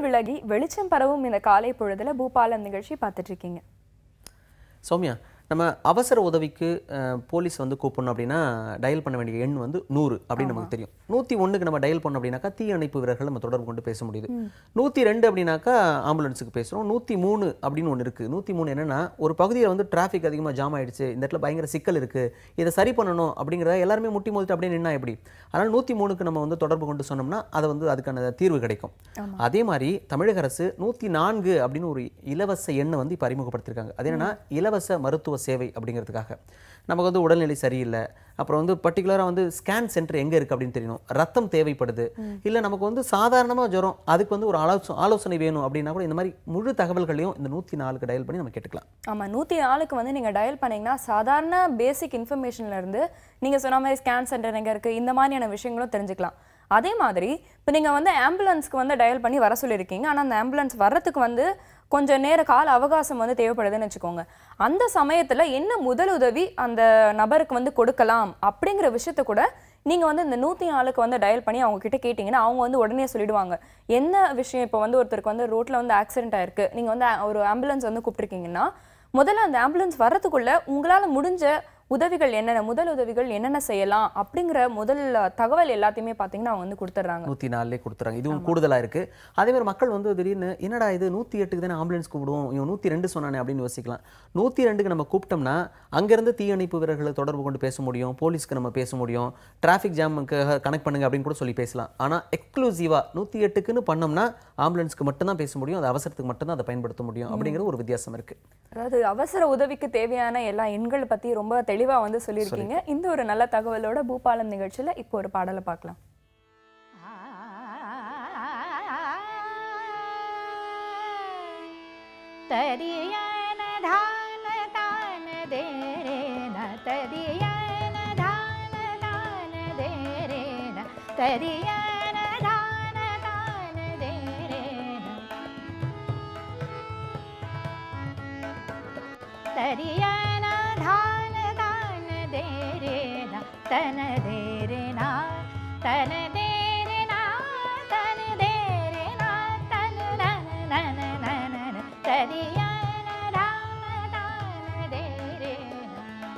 விலகி வெளிச்சம் பரவும் இந்த காலை பொழுதுல பூபாலம் நிகழ்ச்சி பார்த்துட்டு இருக்கீங்க சௌமியா நம்ம அவசர உதவிக்கு அஹ், போலீஸ் வந்து கூப்பிடணும் அப்படின்னா டயல் பண்ண வேண்டிய எண் வந்து நூறு அப்படின்னு நமக்கு தெரியும் நூற்றி ஒன்றுக்கு நம்ம டயல் பண்ணோம் அப்படின்னாக்கா தீயணைப்பு வீரர்கள் நம்ம தொடர்பு கொண்டு பேச முடியுது நூற்றி ரெண்டு அப்படின்னாக்கா ஆம்புலன்ஸுக்கு பேசுகிறோம் நூற்றி மூணு அப்படின்னு ஒன்று இருக்குது நூற்றி மூணு என்னன்னா ஒரு பகுதியில் வந்து டிராஃபிக் அதிகமாக ஜாம் ஆயிடுச்சு இந்த இடத்துல பயங்கர சிக்கல் இருக்குது இதை சரி பண்ணணும் அப்படிங்கிறத எல்லாருமே முட்டி மோதிட்டு அப்படியே நின்னா எப்படி அதனால் நூற்றி மூணுக்கு நம்ம வந்து தொடர்பு கொண்டு சொன்னோம்னா அதை வந்து அதுக்கான தீர்வு கிடைக்கும் அதே மாதிரி தமிழக அரசு நூற்றி நான்கு அப்படின்னு ஒரு இலவச எண்ணை வந்து இப்போ அறிமுகப்படுத்தியிருக்காங்க அது என்னன்னா இலவச மருத்துவ சேவை அப்படிங்கிறதுக்காக நமக்கு வந்து உடல்நிலை சரியில்லை அப்புறம் வந்து பர்டிகுலராக வந்து ஸ்கேன் சென்டர் எங்கே இருக்குது அப்படின்னு தெரியணும் ரத்தம் தேவைப்படுது இல்லை நமக்கு வந்து சாதாரணமாக ஜுரம் அதுக்கு வந்து ஒரு ஆலோசனை ஆலோசனை வேணும் அப்படின்னா கூட இந்த மாதிரி முழு தகவல்களையும் இந்த நூற்றி நாலுக்கு டயல் பண்ணி நம்ம கேட்டுக்கலாம் ஆமா நூற்றி நாலுக்கு வந்து நீங்க டயல் பண்ணீங்கன்னா சாதாரண பேசிக் இன்ஃபர்மேஷன்ல இருந்து நீங்க சொன்ன மாதிரி ஸ்கேன் சென்டர் எங்க இருக்கு இந்த மாதிரியான விஷயங்களும் தெரிஞ்சுக்கலாம் அதே மாதிரி இப்போ நீங்க வந்து ஆம்புலன்ஸ்க்கு வந்து டயல் பண்ணி வர சொல்லியிருக்கீங்க ஆனா அந்த ஆம்புலன்ஸ் வர்றதுக்கு வந்து கொஞ்சம் நேர கால அவகாசம் வந்து தேவைப்படுதுன்னு வச்சுக்கோங்க அந்த சமயத்துல என்ன முதல் உதவி அந்த நபருக்கு வந்து கொடுக்கலாம் அப்படிங்கிற விஷயத்த கூட நீங்க வந்து இந்த நூற்றி நாலுக்கு வந்து டயல் பண்ணி அவங்க கிட்ட கேட்டிங்கன்னா அவங்க வந்து உடனே சொல்லிடுவாங்க என்ன விஷயம் இப்போ வந்து ஒருத்தருக்கு வந்து ரோட்ல வந்து ஆக்சிடென்ட் ஆயிருக்கு நீங்க வந்து ஒரு ஆம்புலன்ஸ் வந்து கூப்பிட்டுருக்கீங்கன்னா முதல்ல அந்த ஆம்புலன்ஸ் வர்றதுக்குள்ள உங்களால முடிஞ்ச உதவிகள் என்னென்ன முதல் உதவிகள் என்னென்ன செய்யலாம் அப்படிங்கிற முதல் தகவல் எல்லாத்தையுமே பார்த்தீங்கன்னா அவங்க வந்து கொடுத்துட்றாங்க நூற்றி நாலுலேயே கொடுத்துறாங்க இதுவும் கூடுதலாக இருக்குது அதே மாதிரி மக்கள் வந்து திடீர்னு என்னடா இது நூற்றி எட்டுக்கு தானே ஆம்புலன்ஸ் கூப்பிடுவோம் இவன் நூற்றி ரெண்டு சொன்னானே அப்படின்னு யோசிக்கலாம் நூற்றி ரெண்டுக்கு நம்ம கூப்பிட்டோம்னா அங்கேருந்து தீயணைப்பு வீரர்களை தொடர்பு கொண்டு பேச முடியும் போலீஸ்க்கு நம்ம பேச முடியும் டிராஃபிக் ஜாமுக்கு கனெக்ட் பண்ணுங்க அப்படின்னு கூட சொல்லி பேசலாம் ஆனால் எக்ஸ்க்ளூசிவாக நூற்றி எட்டுக்குன்னு பண்ணோம்னா ஆம்புலன்ஸ்க்கு மட்டும்தான் பேச முடியும் அது அவசரத்துக்கு மட்டும்தான் அதை பயன்படுத்த முடியும் அப்படிங்கிற ஒரு வித்தியாசம் இருக்குது அதாவது அவசர உதவிக்கு தேவையான எல்லா எண்களை பத்தி ரொம்ப தெளிவா வந்து சொல்லியிருக்கீங்க இந்த ஒரு நல்ல தகவலோட பூபாலம் நிகழ்ச்சியில இப்போ ஒரு பாடலை பார்க்கலாம் ತರಿಯನ ಧಾನ ತಾನ ದೇರೇನ ತರಿಯನ ಧಾನ ತಾನ ದೇರೇನ ತರಿಯನ ಧಾನ ತಾನ ದೇರೇನ ತರಿಯನ ಧಾನ ತಾನ ದೇರೇನ ತನ ದೇರೇನ ತನ ದೇರೇನ ತನ ದೇರೇನ ತನ ನನ ನನ ನನ ತರಿಯನ ಧಾನ ತಾನ ದೇರೇನ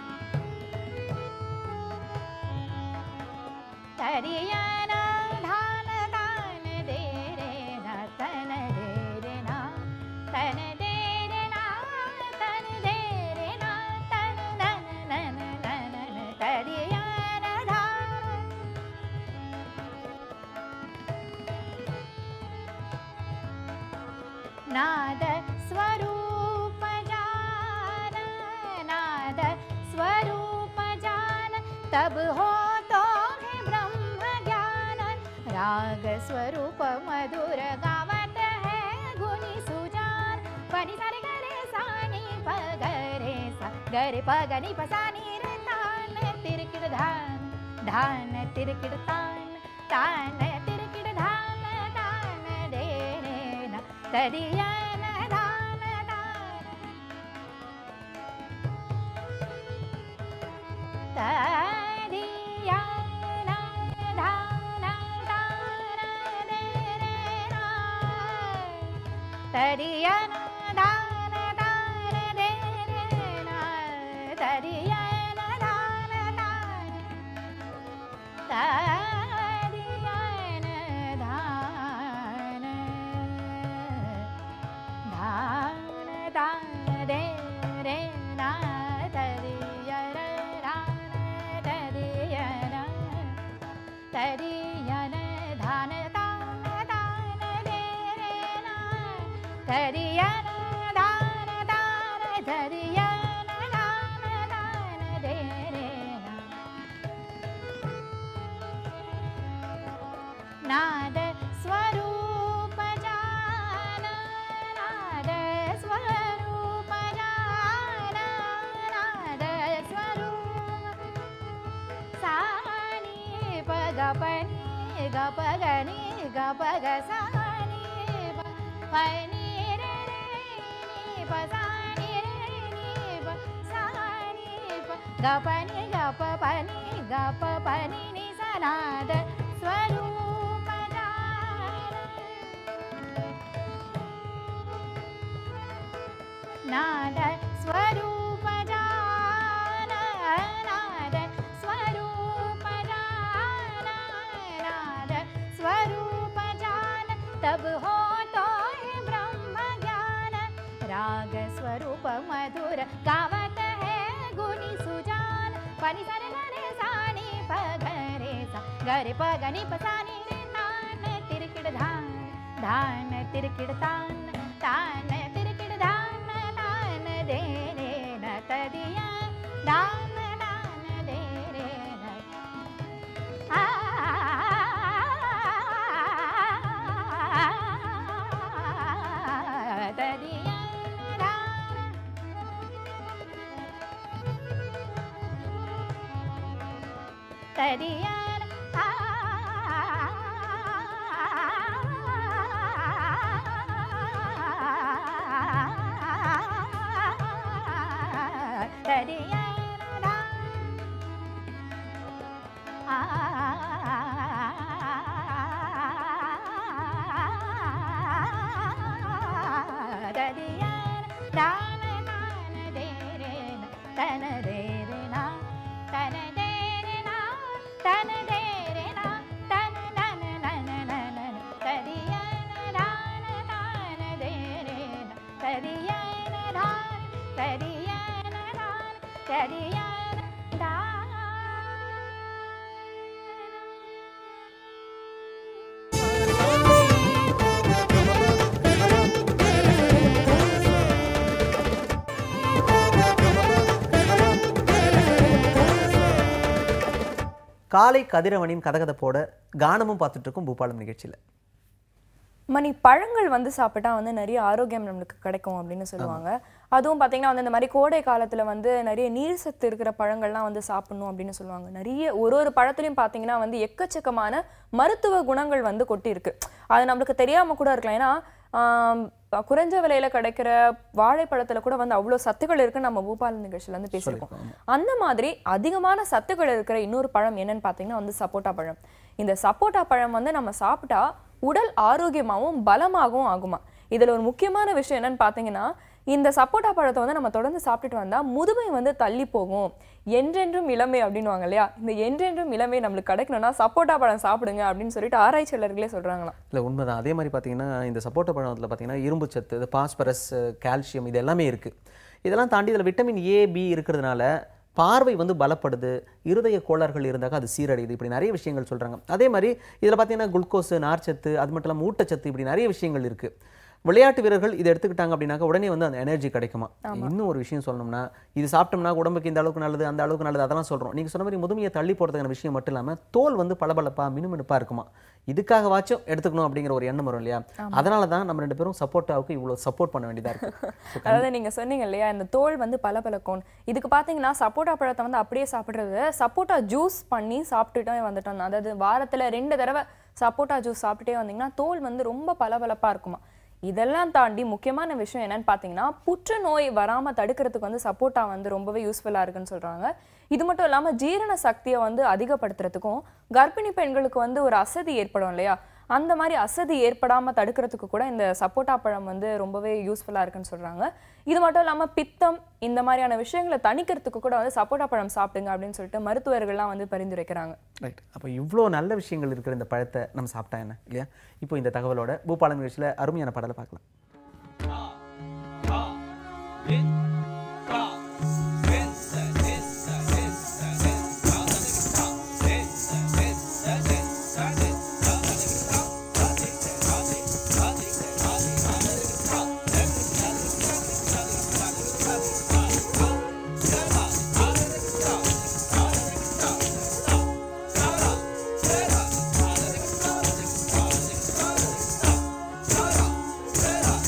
ತರಿಯನ ಧಾನ ತಾನ ದೇರೇನ ತನ ದೇರೇನ ತನ ದೇರೇನ ತನ ದೇರೇನ ತನ ನನ ನನ ನನ ತರಿಯನ ಧಾನ नाद स्वरूप जान नाद स्वरूप जान तब हो तो है ब्रह्म ज्ञान राग स्वरूप मधुर गावत है गुनी सुजान पनि सारे गरे सानी पगरे सा गरे पगनी पसानी रे तान तिरकिड़ धान धान तिरकिड़ तान तान तिरकिड़ धान तान दे रे ना तरियन धान तान तरियन धान तान दे रे ना तरियन धान तान दे रे ना तरियन धान तान तरियन धान धान तान दे रे ना तरियन धान तरियन तरियन धान तान तान दे रे ना तरियन धान तान तरियन धान तान दे रे ना नाद स्वरूप जान नाद स्वरूप जान नाद स्वरूप सानी पगपनी गपगनी गपग सानी पनी रे रे नी पसानी रे नी सानी गपनी गप पनी गप पनी नि सनाद स्वरूप जान नाद स्वरूप जान नाद स्वरूप जान नाद स्वरूप जान तब हो तो है ब्रह्म ज्ञान राग स्वरूप मधुर गावत है गुनी सुजान पनी सरे गरे सानी पगरे सा गरे पगनी पसानी रे तान तिरकिड़ धान धान तिरकिड़ तान तान तिरकिड़ धान तान दे रे न तदिया दान दान दे रे न தடியார் காலை கதிரவனின் கதகதப்போட கானமும் பார்த்துட்டு இருக்கோம் பூபாலம் நிகழ்ச்சியில மணி பழங்கள் வந்து சாப்பிட்டா வந்து நிறைய ஆரோக்கியம் நம்மளுக்கு கிடைக்கும் அப்படின்னு சொல்லுவாங்க அதுவும் பார்த்தீங்கன்னா வந்து இந்த மாதிரி கோடை காலத்துல வந்து நிறைய நீர் சத்து இருக்கிற பழங்கள்லாம் வந்து சாப்பிடணும் அப்படின்னு சொல்லுவாங்க நிறைய ஒரு ஒரு பழத்துலையும் பார்த்தீங்கன்னா வந்து எக்கச்சக்கமான மருத்துவ குணங்கள் வந்து கொட்டி இருக்கு அது நம்மளுக்கு தெரியாம கூட இருக்கலாம் ஏன்னா ஆம், குறைஞ்ச விலையில கிடைக்கிற வாழைப்பழத்துல கூட வந்து அவ்வளோ சத்துக்கள் இருக்குன்னு நம்ம பூபால் நிகழ்ச்சியில வந்து பேசியிருக்கோம் அந்த மாதிரி அதிகமான சத்துக்கள் இருக்கிற இன்னொரு பழம் என்னன்னு பார்த்தீங்கன்னா வந்து சப்போட்டா பழம் இந்த சப்போட்டா பழம் வந்து நம்ம சாப்பிட்டா உடல் ஆரோக்கியமாகவும் பலமாகவும் ஆகுமா இதுல ஒரு முக்கியமான விஷயம் என்னன்னு பார்த்தீங்கன்னா இந்த சப்போட்டா பழத்தை வந்து நம்ம தொடர்ந்து சாப்பிட்டுட்டு வந்தா முதுமை வந்து தள்ளி போகும் என்றென்றும் இளமை அப்படின்னுவாங்க இல்லையா இந்த என்றென்றும் இளமை நம்மளுக்கு கிடைக்கணும்னா சப்போட்டா பழம் சாப்பிடுங்க அப்படின்னு சொல்லிட்டு ஆராய்ச்சியாளர்களே சொல்றாங்களாம் இல்லை உண்மைதான் அதே மாதிரி பார்த்தீங்கன்னா இந்த சப்போட்டா பழத்தில் பார்த்தீங்கன்னா இரும்பு சத்து இது பாஸ்பரஸ் கால்சியம் இது எல்லாமே இருக்குது இதெல்லாம் தாண்டி இதில் விட்டமின் ஏ பி இருக்கிறதுனால பார்வை வந்து பலப்படுது இருதய கோளாறுகள் இருந்தாக்க அது சீரடையுது இப்படி நிறைய விஷயங்கள் சொல்கிறாங்க அதே மாதிரி இதில் பார்த்தீங்கன்னா குளுக்கோஸ் நார்ச்சத்து அது மட்டும் இல்லாமல் ஊட்டச்சத்து இப்படி நிறைய விஷயங்கள் இருக்குது விளையாட்டு வீரர்கள் இதை எடுத்துக்கிட்டாங்க அப்படின்னாக்கா உடனே வந்து அந்த எனர்ஜி கிடைக்குமா இன்னும் ஒரு விஷயம் சொல்லணும்னா இது சாப்பிட்டோம்னா உடம்புக்கு இந்த அளவுக்கு நல்லது அந்த அளவுக்கு நல்லது அதெல்லாம் சொல்கிறோம் நீங்கள் சொன்ன மாதிரி முதுமையை தள்ளி போகிறதுக்கான விஷயம் மட்டும் இல்லாமல் தோல் வந்து பளபளப்பா மினுமினுப்பா இருக்குமா இதுக்காகவாச்சும் எடுத்துக்கணும் அப்படிங்கிற ஒரு எண்ணம் வரும் இல்லையா அதனால தான் நம்ம ரெண்டு பேரும் சப்போர்ட்டாவுக்கு இவ்வளோ சப்போர்ட் பண்ண வேண்டியதாக இருக்கு அதாவது நீங்க சொன்னீங்க இல்லையா இந்த தோல் வந்து பளபளக்கும் இதுக்கு பாத்தீங்கன்னா சப்போட்டா பழத்தை வந்து அப்படியே சாப்பிடுறது சப்போட்டா ஜூஸ் பண்ணி சாப்பிட்டுட்டே வந்துட்டோம் அதாவது வாரத்துல ரெண்டு தடவை சப்போட்டா ஜூஸ் சாப்பிட்டுட்டே வந்தீங்கன்னா தோல் வந்து ரொம்ப பளபளப்பா இருக்குமா இதெல்லாம் தாண்டி முக்கியமான விஷயம் என்னன்னு பார்த்தீங்கன்னா புற்றுநோய் வராம தடுக்கிறதுக்கு வந்து சப்போட்டா வந்து ரொம்பவே யூஸ்ஃபுல்லா இருக்குன்னு சொல்றாங்க இது மட்டும் இல்லாம ஜீரண சக்தியை வந்து அதிகப்படுத்துறதுக்கும் கர்ப்பிணி பெண்களுக்கு வந்து ஒரு அசதி ஏற்படும் இல்லையா அந்த மாதிரி அசதி ஏற்படாம தடுக்கிறதுக்கு கூட இந்த சப்போட்டா பழம் வந்து ரொம்பவே யூஸ்ஃபுல்லா இருக்குன்னு சொல்றாங்க இது மட்டும் இல்லாம பித்தம் இந்த மாதிரியான விஷயங்களை தணிக்கிறதுக்கு கூட வந்து சப்போட்டா பழம் சாப்பிடுங்க அப்படின்னு சொல்லிட்டு மருத்துவர்கள்லாம் வந்து பரிந்துரைக்கிறாங்க ரைட் அப்போ இவ்வளோ நல்ல விஷயங்கள் இருக்கிற இந்த பழத்தை நம்ம சாப்பிட்டா என்ன இல்லையா இப்போ இந்த தகவலோட பூபாலம் நிகழ்ச்சியில் அருமையான பாடலை பார்க்கலாம் Thank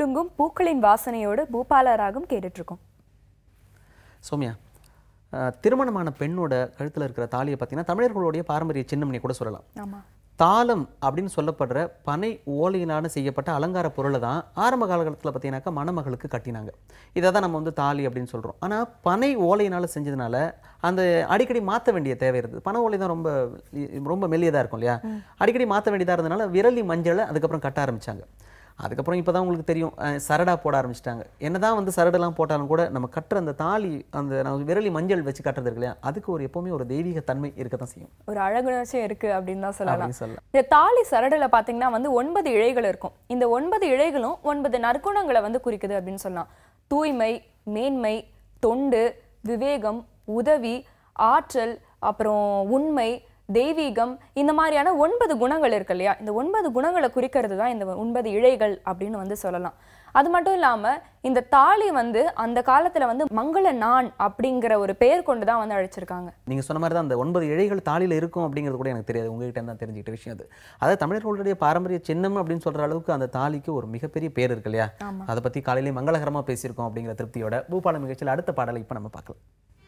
பூடுங்கும் பூக்களின் வாசனையோடு பூபாலராகும் கேட்டுட்டு இருக்கோம் சௌமியா அஹ், திருமணமான பெண்ணோட கழுத்துல இருக்கிற தாலியை பார்த்தீங்கன்னா தமிழர்களுடைய பாரம்பரிய சின்னம்னே கூட சொல்லலாம் ஆமா தாளம் அப்படின்னு சொல்லப்படுற பனை ஓலையினால செய்யப்பட்ட அலங்கார பொருளை தான் ஆரம்ப காலகட்டத்தில் பார்த்தீங்கன்னாக்கா மணமகளுக்கு கட்டினாங்க இதை தான் நம்ம வந்து தாலி அப்படின்னு சொல்கிறோம் ஆனால் பனை ஓலையினால செஞ்சதுனால அந்த அடிக்கடி மாற்ற வேண்டிய தேவை இருந்தது பனை ஓலை தான் ரொம்ப ரொம்ப மெல்லியதாக இருக்கும் இல்லையா அடிக்கடி மாற்ற வேண்டியதாக இருந்தனால விரலி மஞ்சளை அதுக்கப்புறம் கட்ட ஆரம்பிச்சாங்க அதுக்கப்புறம் இப்போ தான் உங்களுக்கு தெரியும் அஹ், சரடா போட ஆரம்பிச்சிட்டாங்க என்னதான் வந்து சரடெல்லாம் போட்டாலும் கூட நம்ம கட்டுற அந்த தாலி அந்த நம்ம விரலி மஞ்சள் வச்சு கட்டுறது இருக்கு இல்லையா அதுக்கு ஒரு எப்பவுமே ஒரு தெய்வீக தன்மை இருக்க தான் செய்யும் ஒரு அழகுணர்ச்சியும் இருக்கு அப்படின்னு தான் சொல்லலாம் அப்படின்னு சொல்லலாம் இந்த தாலி சரடுல பாத்தீங்கன்னா வந்து ஒன்பது இழைகள் இருக்கும் இந்த ஒன்பது இழைகளும் ஒன்பது நற்குணங்களை வந்து குறிக்குது அப்படின்னு சொல்லலாம் தூய்மை மேன்மை தொண்டு விவேகம் உதவி ஆற்றல் அப்புறம் உண்மை தெய்வீகம் இந்த மாதிரியான ஒன்பது குணங்கள் இருக்கு இல்லையா இந்த ஒன்பது குணங்களை குறிக்கிறது தான் இந்த ஒன்பது இழைகள் அப்படின்னு வந்து சொல்லலாம் அது மட்டும் இல்லாம இந்த தாலி வந்து அந்த காலத்துல வந்து மங்கள நான் அப்படிங்கிற ஒரு பெயர் கொண்டு தான் வந்து அழைச்சிருக்காங்க நீங்க சொன்ன மாதிரி தான் அந்த ஒன்பது இழைகள் தாலியில் இருக்கும் அப்படிங்கிறது கூட எனக்கு தெரியாது உங்ககிட்ட இருந்து தான் தெரிஞ்சுக்கிட்ட விஷயம் அது அதாவது தமிழர்களுடைய பாரம்பரிய சின்னம் அப்படின்னு சொல்ற அளவுக்கு அந்த தாலிக்கு ஒரு மிகப்பெரிய பேர் இருக்கு இல்லையா ஆமா. அதை பத்தி காலையிலே மங்களகரமா பேசியிருக்கோம் அப்படிங்கிற திருப்தியோட பூபாலம் நிகழ்ச்சியில் அடுத்த பாடலை இப்போ நம்ம பார்க்கலாம்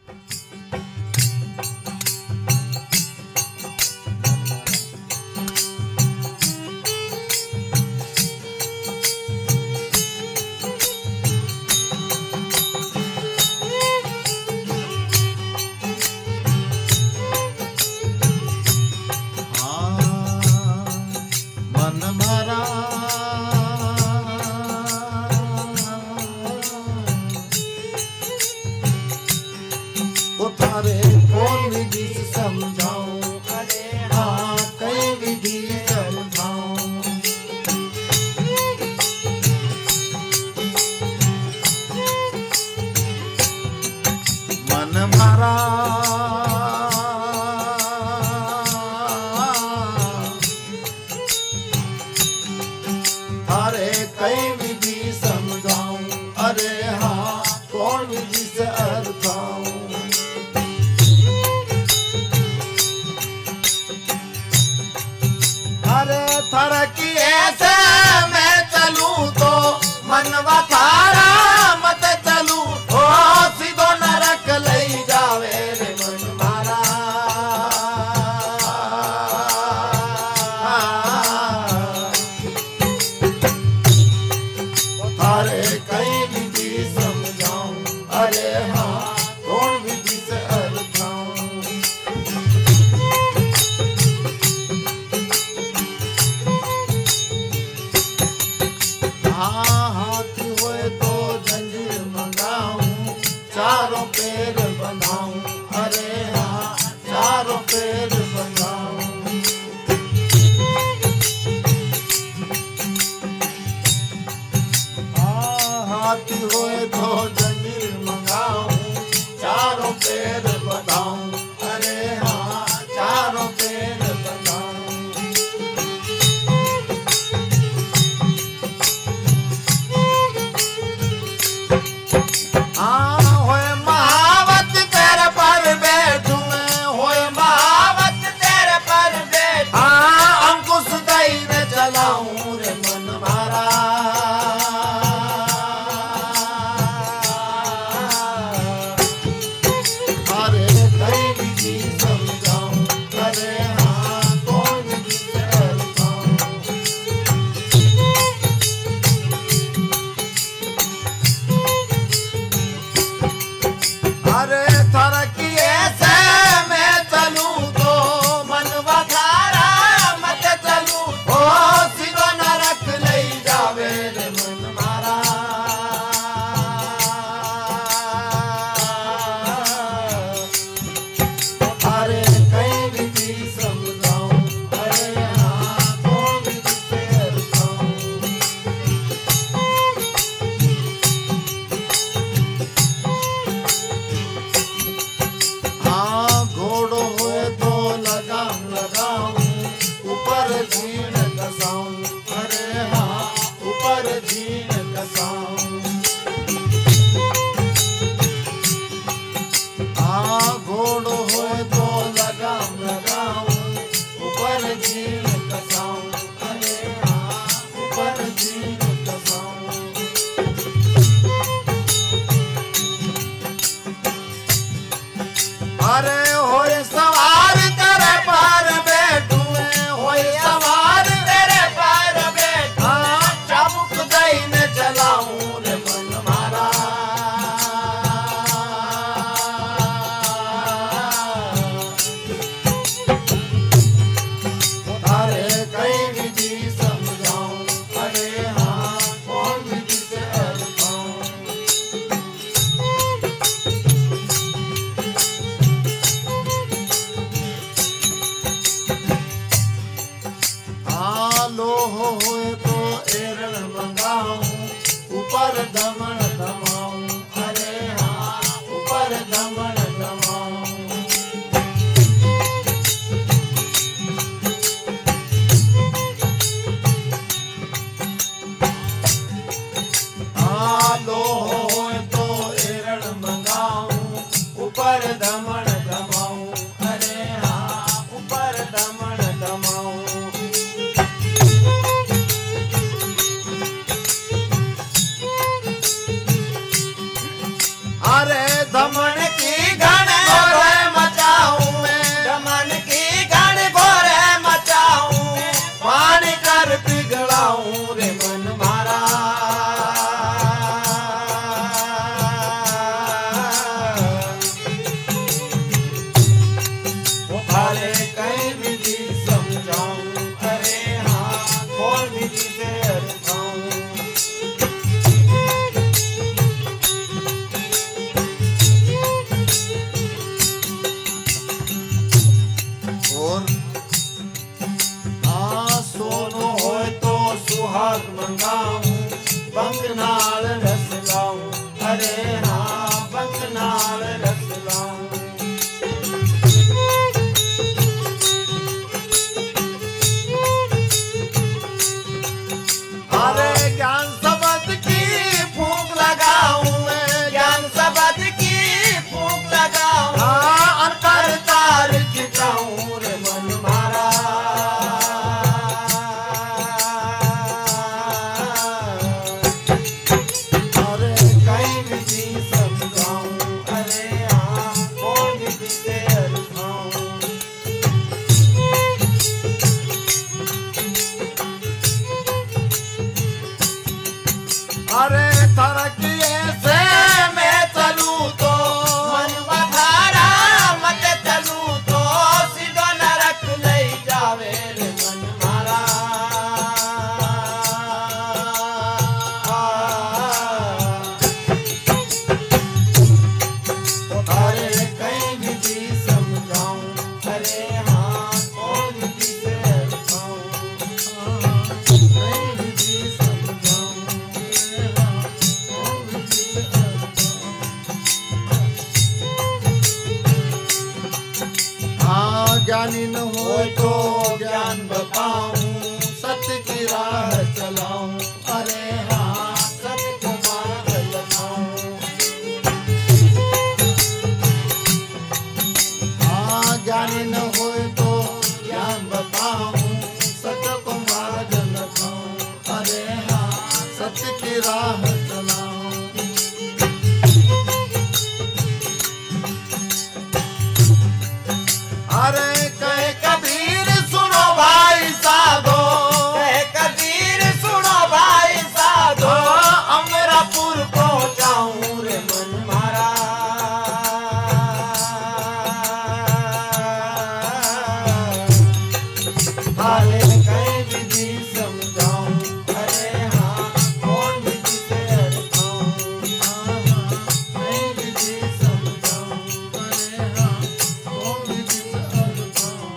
मन मरा वो थारे कौन विधि से समझाऊं अरे हाँ कई विधि समझाऊं मन मरा अरे कई विधि समझाऊं अरे हाँ कौन विधि से अर्थाऊं अरे थरकी ऐसे मैं चलूं तो मनवा थारा मत चलूं ओ सीधो नरक लई जावे रे मन मारा थारे कई विधि समझाऊं अरे हाँ कौन विधि से अर्थाऊं हाँ हाथ हुए तो जंजीर मंगाऊं चारों पैर बंधाऊं अरे हाँ चारों पैर बंधाऊं हाँ, हाथी हुए तो जंजीर मंगाऊं चारों पैर बंधाऊं अरे हाँ चारों पैर बंधाऊं हाँ होए महावत तेरे पर बैठूं मैं होए महावत तेरे पर बैठूं हाँ अंकुश दई में चलाऊं रे मन मारा अरे कई विधि समझाऊं अरे हाँ कौन विधि से अर्थाऊं अरे थरकी ऐसे मैं चलूं तो मनवा थारा मत चलूं ओ सीधो नरक लई जावे रे मन मारा अरे कई विधि समझाऊं अरे हाँ कौन विधि से अर्थाऊं हाँ घोड़ो हुए तो लगाम लगाऊं ऊपर झीन कसाऊं अरे हाँ ऊपर झीन कसाऊं हाँ घोड़ो हुए तो लगाम लगाऊं ऊपर झीन कसाऊं अरे हाँ ऊपर झीन कसाऊं होए तो एरण मंगाऊं ऊपर दमन दमाऊं अरे हाँ ऊपर दमन दमाऊं आलो होए तो एरण मंगाऊं ऊपर दमन दमाऊं अरे हाँ ऊपर दमन दमाऊं अरे दमन की घन घोरे मचाऊं मैं दमन की घन घोरे मचाऊं पानी कर पिघलाऊं रे मन मारा वो थारे कई विधि समझाऊं अरे हाँ कौन विधि से अरझाऊं और हाँ सोनो होए तो सुहाग मंगाऊं बंग नाल रस लाऊं अरे हाँ बंग नाल रस लाऊं अरे ज्ञान शब्द की फूक लगाऊं मैं ज्ञान शब्द की फूक लगाऊं हाँ अंतर तार खिंचाऊं रे मन मारा अरे कई विधि समझाऊं अरे हाँ कौन विधि से अरझाऊं अरे तरक्की से मैं चलूं तो मन बधारा मत चलूं तो सीधो नरक नहीं जावे रे मन मारा अरे कई विधि समझाऊं अरे हाँ कौन विधि से अरझाऊं कई विधि समझाऊं अरे हाँ कौन विधि से अरझाऊं हाँ ज्ञानी न हो तो ज्ञान बताऊं सत्य की राह चलाऊं अरे हाँ सत्य को मार्ग लगाऊं हाँ ज्ञानी न हो तो ज्ञान बताऊं सत्य को मार्ग लगाऊं अरे हाँ सत्य की राह चलाऊं अरे कहे कबीर सुनो भाई साधो कहे कबीर सुनो भाई साधो अमरापुर पहुंचाऊं रे मन मारा हाले कई विधि समझाऊं अरे हाँ कौन विधि से अरझाऊं हाँ हाँ कई विधि समझाऊं अरे हाँ कौन विधि से अरझाऊं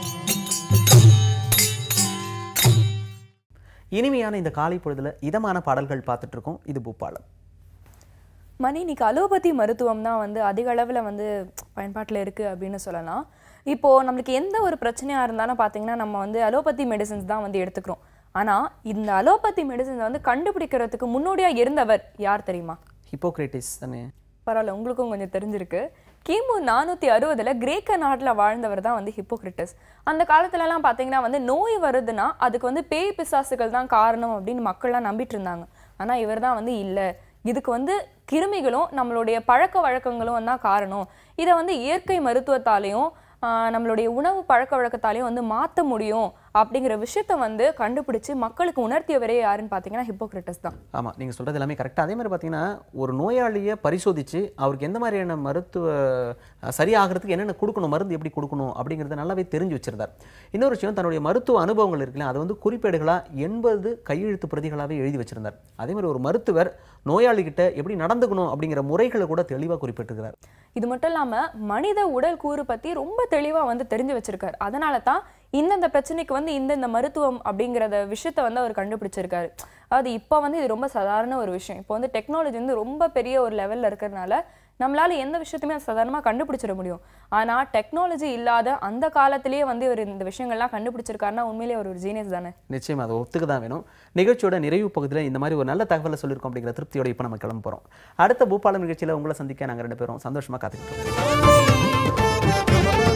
இனிமையான இந்த காலை பொழுதுல இதமான பாடல்கள் பார்த்துட்டு இருக்கோம் இது பூப்பாலம் மணி இன்னைக்கு அலோபதி மருத்துவம் தான் வந்து அதிக அளவில் வந்து பயன்பாட்டில் இருக்குது அப்படின்னு சொல்லலாம் இப்போது நம்மளுக்கு எந்த ஒரு பிரச்சனையாக இருந்தாலும் பார்த்தீங்கன்னா நம்ம வந்து அலோபதி மெடிசின்ஸ் தான் வந்து எடுத்துக்கிறோம் ஆனால் இந்த அலோபதி மெடிசின்ஸ் வந்து கண்டுபிடிக்கிறதுக்கு முன்னோடியாக இருந்தவர் யார் தெரியுமா ஹிப்போக்ரேட்டிஸ் தானே பரவாயில்ல உங்களுக்கும் கொஞ்சம் தெரிஞ்சிருக்கு கிமு நானூற்றி அறுபதுல கிரேக்க நாட்டில் வாழ்ந்தவர் தான் வந்து ஹிப்போக்ரிட்டஸ் அந்த காலத்துலலாம் பார்த்தீங்கன்னா வந்து நோய் வருதுன்னா அதுக்கு வந்து பேய் பிசாசுகள் தான் காரணம் அப்படின்னு மக்கள்லாம் நம்பிட்டு இருந்தாங்க ஆனால் இவர் தான் வந்து இல்லை இதுக்கு வந்து கிருமிகளும் நம்மளுடைய பழக்க வழக்கங்களும் தான் காரணம் இதை வந்து இயற்கை மருத்துவத்தாலையும் ஆஹ், நம்மளுடைய உணவு பழக்க வழக்கத்தாலையும் வந்து மாற்ற முடியும் அப்படிங்கிற விஷயத்த வந்து கண்டுபிடிச்சு மக்களுக்கு உணர்த்தியவரே யாருன்னு பார்த்தீங்கன்னா ஹிப்போக்ரிட்டஸ் தான் ஆமாம் நீங்கள் சொல்கிறது எல்லாமே கரெக்டாக அதே மாதிரி பார்த்தீங்கன்னா ஒரு நோயாளியை பரிசோதித்து அவருக்கு எந்த மாதிரியான மருத்துவ அஹ், சரியாகிறதுக்கு என்னென்ன கொடுக்கணும் மருந்து எப்படி கொடுக்கணும் அப்படிங்கிறத நல்லாவே தெரிஞ்சு வச்சிருந்தார் இன்னொரு விஷயம் தன்னுடைய மருத்துவ அனுபவங்கள் இருக்குல்ல அதை வந்து குறிப்பேடுகளாக எண்பது கையெழுத்து பிரதிகளாகவே எழுதி வச்சிருந்தார் அதே மாதிரி ஒரு மருத்துவர் நோயாளிகிட்ட எப்படி நடந்துக்கணும் அப்படிங்கிற முறைகளை கூட தெளிவாக குறிப்பிட்டிருக்கிறார் இது மட்டும் இல்லாம மனித உடல் கூறு பத்தி ரொம்ப தெளிவா வந்து தெரிஞ்சு வச்சிருக்காரு அதனால தான் இந்தந்த பிரச்சனைக்கு வந்து இந்தந்த மருத்துவம் அப்படிங்கிறத விஷயத்த வந்து அவர் கண்டுபிடிச்சிருக்காரு அது இப்போ வந்து இது ரொம்ப சாதாரண ஒரு விஷயம் இப்போ வந்து டெக்னாலஜி வந்து ரொம்ப பெரிய ஒரு லெவல்ல இருக்கிறதுனால நம்மளால எந்த விஷயத்தையுமே சாதாரணமாக கண்டுபிடிச்சிட முடியும் ஆனா டெக்னாலஜி இல்லாத அந்த காலத்திலேயே வந்து இவர் இந்த விஷயங்கள்லாம் கண்டுபிடிச்சிருக்காருன்னா உண்மையிலேயே அவர் ஒரு ஜீனியஸ் தானே நிச்சயமா அதை ஒத்துக்க தான் வேணும் நிகழ்ச்சியோட நிறைவு பகுதியில் இந்த மாதிரி ஒரு நல்ல தகவலை சொல்லியிருக்கோம் அப்படிங்கிற திருப்தியோட இப்போ நம்ம கிளம்ப போகிறோம் அடுத்த பூபாலம் நிகழ்ச்சியில் உங்களை சந்திக்க நாங்கள் ரெண்டு பேரும் சந்தோஷமா காத்துக்கிட்டு இருக்கோம்